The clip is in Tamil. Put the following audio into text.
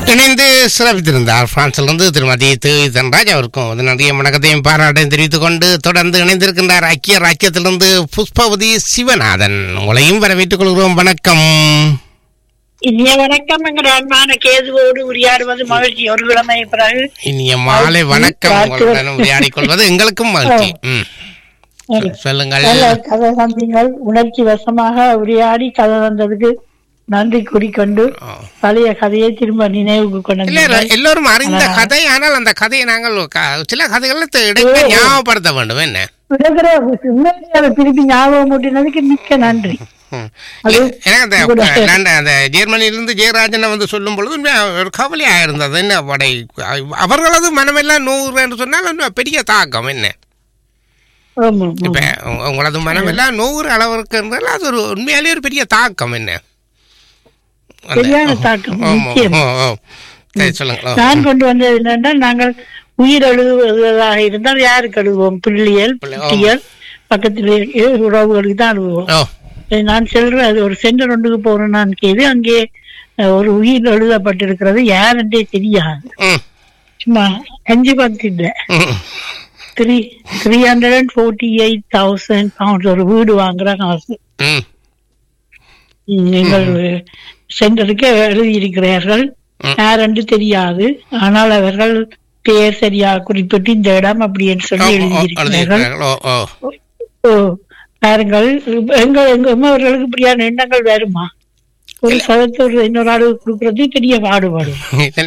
இணைந்து சிறப்பித்திருந்தார் பிரான்சிலிருந்து திருமதி தேவி தன்ராஜ் அவருக்கும் வந்து நிறைய வணக்கத்தையும் பாராட்டையும் தெரிவித்துக் கொண்டு தொடர்ந்து இணைந்திருக்கின்றார் ஐக்கிய ராஜ்யத்திலிருந்து புஷ்பவதி சிவநாதன் உங்களையும் வரவேற்றுக் கொள்கிறோம் வணக்கம் இனிய வணக்கம் எங்கள் அன்பான கேதுவோடு உரையாடுவது மகிழ்ச்சி ஒரு கிழமை பிறகு இனிய மாலை வணக்கம் உங்களுடன் உரையாடிக் கொள்வது எங்களுக்கும் மகிழ்ச்சி ம். சொல்லுங்கள் நல்ல கதை தந்தீங்கள் உணர்ச்சி வசமாக உரையாடி கதை தந்ததுக்கு நன்றி கூறிக்கொண்டு பழைய கதையை திரும்ப நினைவுக்கு கொண்டு இல்ல வந்தீர்கள். எல்லோரும் அறிந்த கதை ஆனால் அந்த கதையை நாங்கள் க- சில கதைகளை இடைக்க ஞாபகப்படுத்த வேண்டும் என்ன விடுகிற உண்மையிலே அதை திருப்பி ஞாபகம் ஊட்டினதுக்கு மிக்க நன்றி ம். அது எனக்கு அந்த கூட. லண்டன் அந்த ஜெர்மனியிலிருந்து ஜெயராஜனை வந்து சொல்லும் பொழுது உண்மையா ஒரு கவலையாக இருந்தது என்ன படை அவர்களது மனமெல்லாம் நூறு என்று சொன்னால் இன்னும் பெரிய தாக்கம் என்ன ஆமா, ஆமா. இப்ப உங்க- உங்களது மனமெல்லாம் நூறு அளவிற்கு இருந்தால் அது ஒரு உண்மையாலே ஒரு பெரிய தாக்கம் என்ன அந்த- சரியான தாக்கம், ஆமா, நிச்சயம். ஓ, ஓ. சரி, சொல்லுங்க ஓ. நான் கொண்டு வந்தது என்னென்றால் நாங்கள் உயிர் எழுதுவதாக இருந்தால் யாருக்கு எழுதுவோம் பிள்ளைகள் பிள்ளை, ஆமா. குட்டிகள் பக்கத்தில் இருக்கிற உறவுகளுக்கு தான் எழுதுவோம் ஓ சரி, நான் செல்றேன் அது ஒரு சென்டர் ஒன்றுக்கு போறேன் நான் கேது அங்கே அஹ், ஒரு உயிர் எழுதப்பட்டிருக்கிறது யாருன்றே தெரியாது ம் சும்மா அஞ்சு பத்து இல்லை ம் three three hundred and forty eight thousand pounds ஒரு வீடு வாங்குற காசு ம் ம், எங்கள் சென்டருக்கு எழுதியிருக்கிறார்கள் ம். யாரென்று தெரியாது ஆனால் அவர்கள் பெயர் சரியா குறிப்பிட்டு இந்த இடம் அப்படின்னு ஓ, சொல்லி ஓ, எழுதியிருக்கிறார்கள் எழுதியிருக்கிறார்கள். ஓ ஓ ஓ, பாருங்கள் எங்க எங்க அம்மாவர்களுக்கு இப்படியான எண்ணங்கள் வருமா ஒரு சதத்தை ஒரு இன்னொரு ஆளுக்கு கொடுக்கறது பெரிய பாடுபாடு இதெல்லாம்